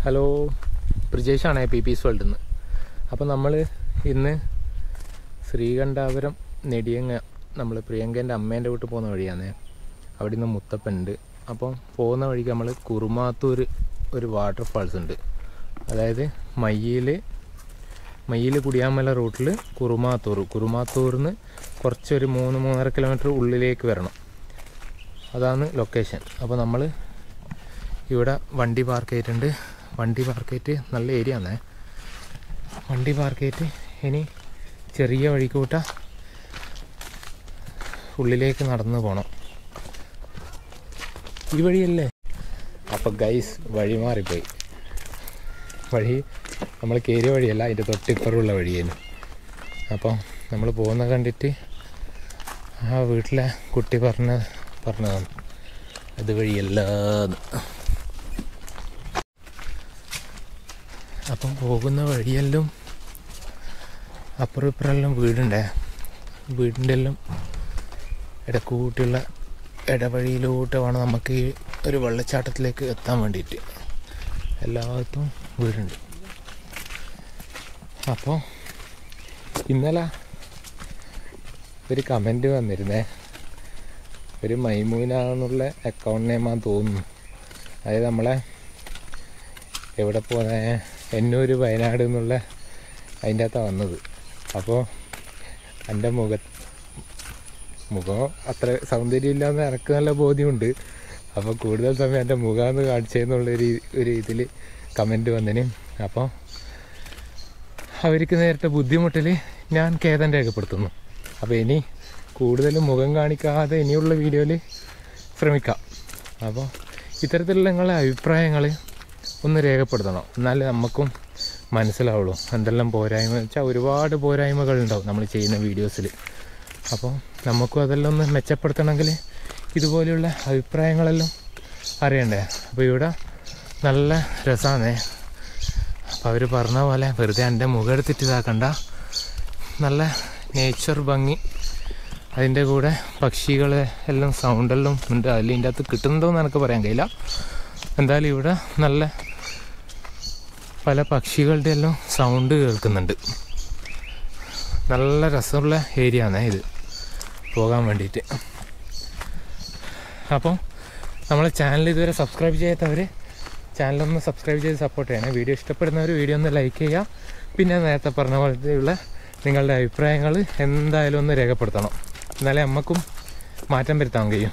Hello ബ്രിജേഷാണ് P piece വേൾഡിൽ നിന്ന് അപ്പോൾ നമ്മൾ ഇന്ന് ശ്രീകണ്ഠാപുരം നെടിയങ്ങ നമ്മൾ പ്രിയങ്കേൻ്റെ അമ്മേൻ്റെ വീട്ടിൽ പോകുന്ന വഴിയാണ് അവിടെ നിന്ന് മുത്തപ്പനുണ്ട് അപ്പം പോകുന്ന വഴിക്ക് നമ്മൾ കുറുമാത്തൂർ ഒരു വാട്ടർഫാൾസ് ഉണ്ട് അതായത് മയ്യിൽ മയ്യിൽ കുടിയാമല റൂട്ടിൽ കുറുമാത്തൂർ കുറുമാത്തൂരിന്ന് കുറച്ചൊരു മൂന്ന് മൂന്നര കിലോമീറ്റർ ഉള്ളിലേക്ക് വരണം അതാണ് ലൊക്കേഷൻ അപ്പോൾ നമ്മൾ ഇവിടെ വണ്ടി പാർക്ക് ചെയ്തിട്ടുണ്ട് വണ്ടി പാർക്ക് ചെയ്തിട്ട് നല്ല ഏരിയ ആണേ വണ്ടി പാർക്ക് ചെയ്തിട്ട് ഇനി ചെറിയ വഴിക്കൂട്ട ഉള്ളിലേക്ക് നടന്നു പോകണം ഈ വഴിയല്ലേ അപ്പം ഗൈസ് വഴി മാറിപ്പോയി വഴി നമ്മൾ കയറിയ വഴിയല്ല അതിൻ്റെ തൊട്ടിപ്പുറമുള്ള വഴിയേനു അപ്പോൾ നമ്മൾ പോകുന്ന കണ്ടിട്ട് ആ വീട്ടിലെ കുട്ടി പറഞ്ഞ പറഞ്ഞതാണ് അത് വഴിയല്ല അപ്പം പോകുന്ന വഴിയെല്ലാം അപ്പുറം ഇപ്പുറമെല്ലാം വീടുണ്ടേ വീടിൻ്റെ എല്ലാം ഇടക്കൂട്ടിയുള്ള ഇടവഴിയിലോട്ട് വേണം നമുക്ക് ഈ ഒരു വെള്ളച്ചാട്ടത്തിലേക്ക് എത്താൻ വേണ്ടിയിട്ട് എല്ലായിടത്തും വീടുണ്ട് അപ്പോൾ ഇന്നലെ ഒരു കമൻറ്റ് വന്നിരുന്നേ ഒരു മൈമൂന എന്നുള്ള അക്കൗണ്ട് നെയിമാന്ന് തോന്നുന്നു അതായത് നമ്മളെ എവിടെ പോകുന്ന എന്നൂര് വയനാട് എന്നുള്ള അതിൻ്റെ അകത്താണ് വന്നത് അപ്പോൾ എൻ്റെ മുഖ മുഖം അത്ര സൗന്ദര്യമില്ലാന്ന് എനിക്ക് നല്ല ബോധ്യമുണ്ട് അപ്പോൾ കൂടുതൽ സമയം എൻ്റെ മുഖമെന്ന് കാണിച്ചതെന്നുള്ളൊരു ഒരു ഇതിൽ കമൻറ്റ് വന്നതിന് അപ്പോൾ അവർക്ക് നേരിട്ട ബുദ്ധിമുട്ടിൽ ഞാൻ ഖേദം രേഖപ്പെടുത്തുന്നു അപ്പോൾ ഇനി കൂടുതലും മുഖം കാണിക്കാതെ ഇനിയുള്ള വീഡിയോയിൽ ശ്രമിക്കാം അപ്പോൾ ഇത്തരത്തിലുള്ള നിങ്ങളുടെ അഭിപ്രായങ്ങൾ ഒന്ന് രേഖപ്പെടുത്തണം എന്നാലേ നമുക്കും മനസ്സിലാവുള്ളൂ എന്തെല്ലാം പോരായ്മ വെച്ചാൽ ഒരുപാട് പോരായ്മകളുണ്ടാവും നമ്മൾ ചെയ്യുന്ന വീഡിയോസിൽ അപ്പോൾ നമുക്കും അതെല്ലാം ഒന്ന് മെച്ചപ്പെടുത്തണമെങ്കിൽ ഇതുപോലെയുള്ള അഭിപ്രായങ്ങളെല്ലാം അറിയണ്ടേ അപ്പോൾ ഇവിടെ നല്ല രസമാണ് അപ്പോൾ അവർ പറഞ്ഞ പോലെ വെറുതെ എൻ്റെ മുഖം എടുത്തിട്ട് ഇതാക്കണ്ട നല്ല നേച്ചർ ഭംഗി അതിൻ്റെ കൂടെ പക്ഷികൾ എല്ലാം സൗണ്ടെല്ലാം ഉണ്ട് അതിൽ ഇതിൻ്റെ അകത്ത് കിട്ടുന്നുണ്ടോയെന്ന് എനിക്ക് പറയാൻ കഴിയില്ല എന്തായാലും ഇവിടെ നല്ല പല പക്ഷികളുടെ എല്ലാം സൗണ്ട് കേൾക്കുന്നുണ്ട് നല്ല രസമുള്ള ഏരിയ ആണ് ഇത് പോകാൻ വേണ്ടിയിട്ട് അപ്പോൾ നമ്മളെ ചാനൽ ഇതുവരെ സബ്സ്ക്രൈബ് ചെയ്യാത്തവർ ചാനലൊന്ന് സബ്സ്ക്രൈബ് ചെയ്ത് സപ്പോർട്ട് ചെയ്യണേ വീഡിയോ ഇഷ്ടപ്പെടുന്നവർ വീഡിയോ ഒന്ന് ലൈക്ക് ചെയ്യുക പിന്നെ നേരത്തെ പറഞ്ഞ പോലത്തെയുള്ള നിങ്ങളുടെ അഭിപ്രായങ്ങൾ എന്തായാലും ഒന്ന് രേഖപ്പെടുത്തണം എന്നാലേ നമുക്കും മാറ്റം വരുത്താൻ കഴിയും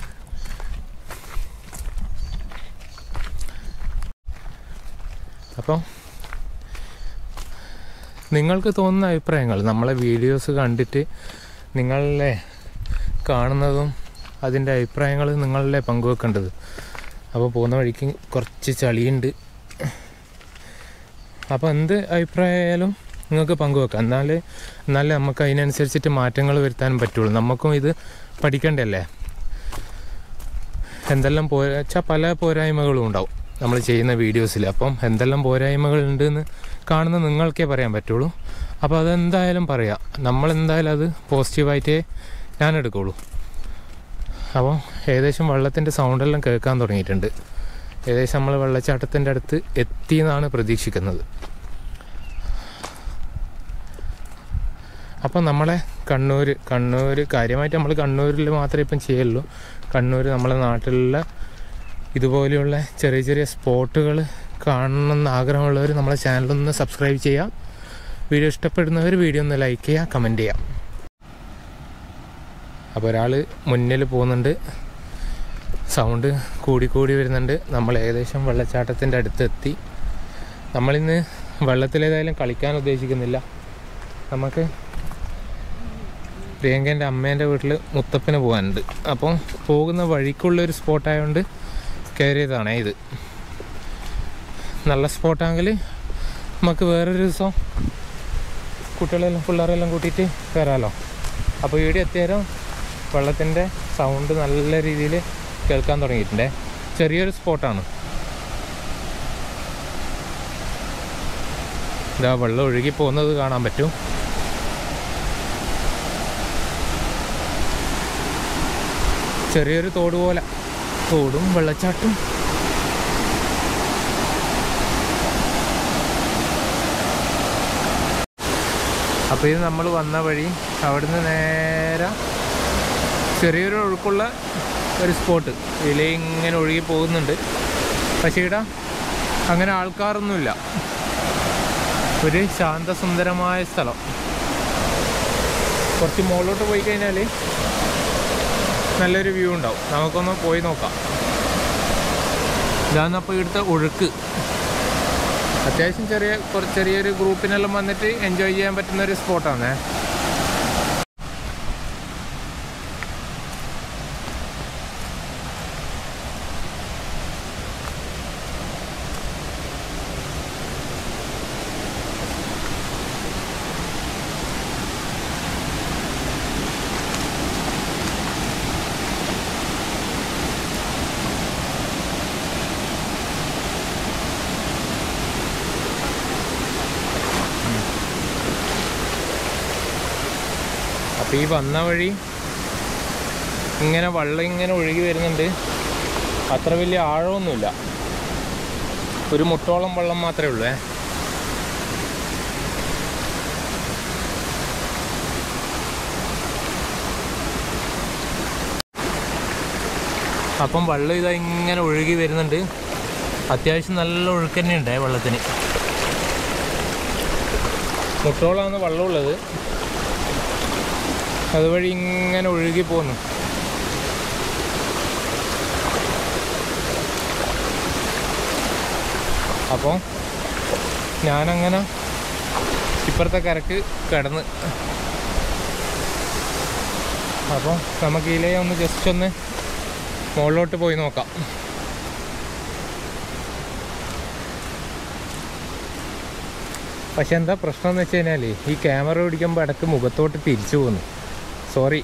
അപ്പോൾ നിങ്ങൾക്ക് തോന്നുന്ന അഭിപ്രായങ്ങൾ നമ്മളെ വീഡിയോസ് കണ്ടിട്ട് നിങ്ങളെ കാണുന്നതും അതിൻ്റെ അഭിപ്രായങ്ങൾ നിങ്ങളല്ലേ പങ്കുവെക്കേണ്ടത് അപ്പോൾ പോകുന്ന വഴിക്ക് കുറച്ച് ചളിയുണ്ട് അപ്പോൾ എന്ത് അഭിപ്രായമായാലും നിങ്ങൾക്ക് പങ്കുവെക്കാം എന്നാലേ എന്നാലേ നമുക്ക് അതിനനുസരിച്ചിട്ട് മാറ്റങ്ങൾ വരുത്താൻ പറ്റുള്ളൂ നമുക്കും ഇത് പഠിക്കണ്ടല്ലേ എന്തെല്ലാം പോരാച്ചാൽ പല പോരായ്മകളും ഉണ്ടാവും നമ്മൾ ചെയ്യുന്ന വീഡിയോസിൽ അപ്പം എന്തെല്ലാം പോരായ്മകൾ ഉണ്ടെന്ന് കാണുന്ന നിങ്ങൾക്കേ പറയാൻ പറ്റുള്ളൂ അപ്പോൾ അതെന്തായാലും പറയാം നമ്മളെന്തായാലും അത് പോസിറ്റീവായിട്ടേ ഞാൻ എടുക്കുള്ളൂ അപ്പോൾ ഏകദേശം വെള്ളത്തിൻ്റെ സൗണ്ടെല്ലാം കേൾക്കാൻ തുടങ്ങിയിട്ടുണ്ട് ഏകദേശം നമ്മൾ വെള്ളച്ചാട്ടത്തിൻ്റെ അടുത്ത് എത്തി എന്നാണ് പ്രതീക്ഷിക്കുന്നത് അപ്പം നമ്മളെ കണ്ണൂർ കണ്ണൂർ കാര്യമായിട്ട് നമ്മൾ കണ്ണൂരിൽ മാത്രമേ ഇപ്പം ചെയ്യുള്ളൂ കണ്ണൂർ നമ്മളെ നാട്ടിലുള്ള ഇതുപോലെയുള്ള ചെറിയ ചെറിയ സ്പോട്ടുകൾ കാണണമെന്ന് ആഗ്രഹമുള്ളവർ നമ്മളെ ചാനലൊന്ന് സബ്സ്ക്രൈബ് ചെയ്യുക വീഡിയോ ഇഷ്ടപ്പെടുന്നവർ വീഡിയോ ഒന്ന് ലൈക്ക് ചെയ്യുക കമൻറ്റ് ചെയ്യുക അപ്പോൾ ഒരാൾ മുന്നിൽ പോകുന്നുണ്ട് സൗണ്ട് കൂടി കൂടി വരുന്നുണ്ട് നമ്മൾ ഏകദേശം വെള്ളച്ചാട്ടത്തിൻ്റെ അടുത്തെത്തി നമ്മളിന്ന് വെള്ളത്തിലേതായാലും കളിക്കാൻ ഉദ്ദേശിക്കുന്നില്ല നമുക്ക് പ്രിയങ്കൻ്റെ അമ്മേൻ്റെ വീട്ടിൽ മുത്തപ്പന് പോകാനുണ്ട് അപ്പം പോകുന്ന വഴിക്കുള്ളൊരു സ്പോട്ടായതുകൊണ്ട് കയറിയതാണേ ഇത് നല്ല സ്പോട്ടാണെങ്കിൽ നമുക്ക് വേറൊരു ദിവസം കുട്ടികളെല്ലാം പിള്ളേരെല്ലാം കൂട്ടിയിട്ട് കയറാമല്ലോ അപ്പോൾ ഇവിടെ എത്തിയാലും വെള്ളത്തിൻ്റെ സൗണ്ട് നല്ല രീതിയിൽ കേൾക്കാൻ തുടങ്ങിയിട്ടുണ്ടേ ചെറിയൊരു സ്പോട്ടാണ് ഇതാ വെള്ളം ഒഴുകി പോകുന്നത് കാണാൻ പറ്റും ചെറിയൊരു തോട് പോലെ തോടും വെള്ളച്ചാട്ടും അപ്പോൾ ഇത് നമ്മൾ വന്ന വഴി അവിടുന്ന് നേരെ ചെറിയൊരു ഒഴുക്കുള്ള ഒരു സ്പോട്ട് ഇതിലേ ഇങ്ങനെ ഒഴുകി പോകുന്നുണ്ട് പക്ഷേ ഇവിടെ അങ്ങനെ ആൾക്കാരൊന്നുമില്ല ഒരു ശാന്തസുന്ദരമായ സ്ഥലം കുറച്ച് മുകളിലോട്ട് പോയി കഴിഞ്ഞാൽ നല്ലൊരു വ്യൂ ഉണ്ടാവും നമുക്കൊന്ന് പോയി നോക്കാം ഇതാണ് അപ്പോൾ ഇവിടുത്തെ ഒഴുക്ക് അത്യാവശ്യം ചെറിയ കുറച്ച് ചെറിയൊരു ഗ്രൂപ്പിനെല്ലാം വന്നിട്ട് എൻജോയ് ചെയ്യാൻ പറ്റുന്ന ഒരു സ്പോട്ടാണ് അപ്പോൾ ഈ വന്ന വഴി ഇങ്ങനെ വെള്ളം ഇങ്ങനെ ഒഴുകി വരുന്നുണ്ട് അത്ര വലിയ ആഴമൊന്നുമില്ല ഒരു മുട്ടോളം വെള്ളം മാത്രമേ ഉള്ളൂ ഏ. അപ്പം വെള്ളം ഇതാ ഇങ്ങനെ ഒഴുകി വരുന്നുണ്ട് അത്യാവശ്യം നല്ല ഒഴുക്ക് തന്നെ ഉണ്ട് വെള്ളത്തിന് മുട്ടോളമാണ് വെള്ളമുള്ളത് അതുവഴി ഇങ്ങനെ ഒഴുകി പോകുന്നു അപ്പോൾ ഞാനങ്ങനെ ഇപ്പുറത്തെ കരക്ക് കിടന്ന് അപ്പോൾ നമുക്ക് ഇതിലേ ഒന്ന് ജസ്റ്റ് ഒന്ന് മുകളിലോട്ട് പോയി നോക്കാം പക്ഷെ എന്താ പ്രശ്നം എന്ന് വെച്ച് കഴിഞ്ഞാൽ ഈ ക്യാമറ പിടിക്കുമ്പോൾ ഇടയ്ക്ക് മുഖത്തോട്ട് തിരിച്ചു പോകുന്നു സോറി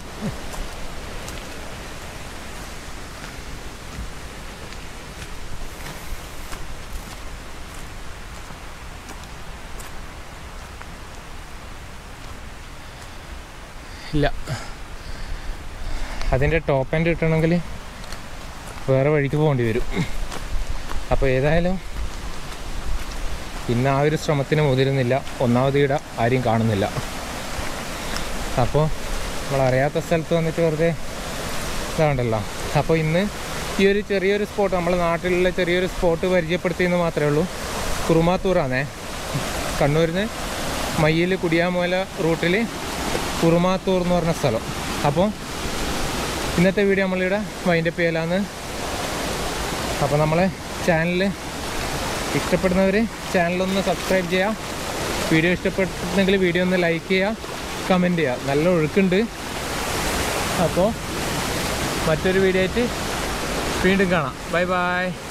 ഇല്ല അതിൻ്റെ ടോപ്പ് എൻഡ് കിട്ടണമെങ്കിൽ വേറെ വഴിക്ക് പോകേണ്ടി വരും അപ്പോൾ ഏതായാലും ഇന്ന് ആ ഒരു ശ്രമത്തിന് മുതിരുന്നില്ല ഒന്നാമത് ഇവിടെ ആരെയും കാണുന്നില്ല അപ്പോൾ നമ്മൾ അറിയാത്ത സ്ഥലത്ത് വന്നിട്ട് വെറുതെ ഇതാണ്ടല്ലോ അപ്പോൾ ഇന്ന് ഈ ഒരു ചെറിയൊരു സ്പോട്ട് നമ്മുടെ നാട്ടിലുള്ള ചെറിയൊരു സ്പോട്ട് പരിചയപ്പെടുത്തിയെന്ന് മാത്രമേ ഉള്ളൂ കുറുമാത്തൂറാണേ കണ്ണൂരിൽ നിന്ന് മയ്യിൽ കുടിയാമോല റൂട്ടിൽ കുറുമാത്തൂർ എന്ന് പറഞ്ഞ സ്ഥലം അപ്പോൾ ഇന്നത്തെ വീഡിയോ നമ്മളിവിടെ വൈൻഡപ്പ് ചെയ്യലാന്ന് അപ്പോൾ നമ്മളെ ചാനൽ ഇഷ്ടപ്പെടുന്നവർ ചാനലൊന്ന് സബ്സ്ക്രൈബ് ചെയ്യുക വീഡിയോ ഇഷ്ടപ്പെട്ടിട്ടുണ്ടെങ്കിൽ വീഡിയോ ഒന്ന് ലൈക്ക് ചെയ്യുക കമൻറ്റ് ചെയ്യുക നല്ല ഒഴുക്കുണ്ട് അപ്പോൾ മറ്റൊരു വീഡിയോ ആയിട്ട് വീണ്ടും കാണാം ബൈ ബൈ